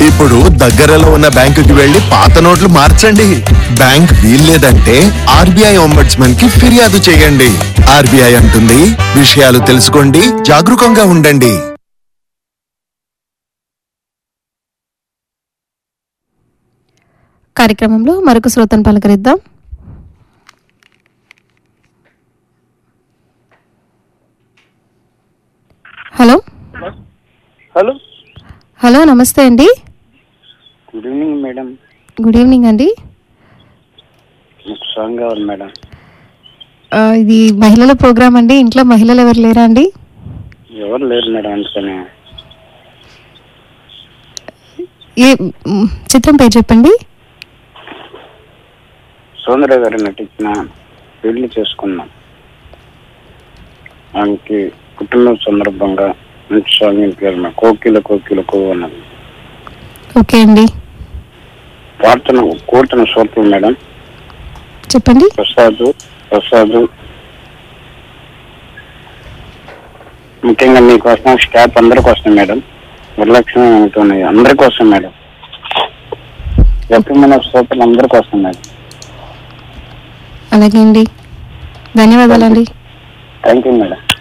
ఇప్పుడు దగ్గరలో ఉన్న బ్యాంకుకి వెళ్లి పాత నోట్లు మార్చండి బ్యాంక్ వీల్లేదంటే ఆర్బీఐ ఒంబడ్స్మన్ కి ఫిర్యాదు చేయండి ఆర్బీఐ అంటుంది విషయాలు తెలుసుకోండి జాగరూకంగా ఉండండి కార్యక్రమంలో మరొక శ్రోతను పలకరిద్దాం హలో హలో హలో నమస్తే అండి good evening madam good evening అండి మీకు సాంగ్ కావాలి మేడం ఆ, ఇది మహిళల ప్రోగ్రామ్ అండి ఇంట్లో మహిళలు ఎవరు లేరా అండి ఎవరు లేరు మేడం అందుకని ఏ మ్, చిత్రం పేరు చెప్పండి సౌందర్య గారు నటించిన పెళ్లి చేసుకున్నాం ఆమెకి కుటుంబం సందర్భంగా మంచి సాంగ్ పేరు మేడం కోకిల కోకిల కో అన్నది ఓకే అండి ప్రార్థన కోరుతున్న సోపులు మేడం చెప్పండి ప్రసాద్ ప్రసాద్ ముఖ్యంగా మీకోసం స్టాఫ్ అందరికి వస్తుంది మేడం నిర్లక్ష్యం ఉంటుంది అందరికి వస్తుంది మేడం ఎప్పుడు సోపులు అందరికి వస్తుంది మేడం అలాగే అండి ధన్యవాదాలండి థ్యాంక్ యూ మేడం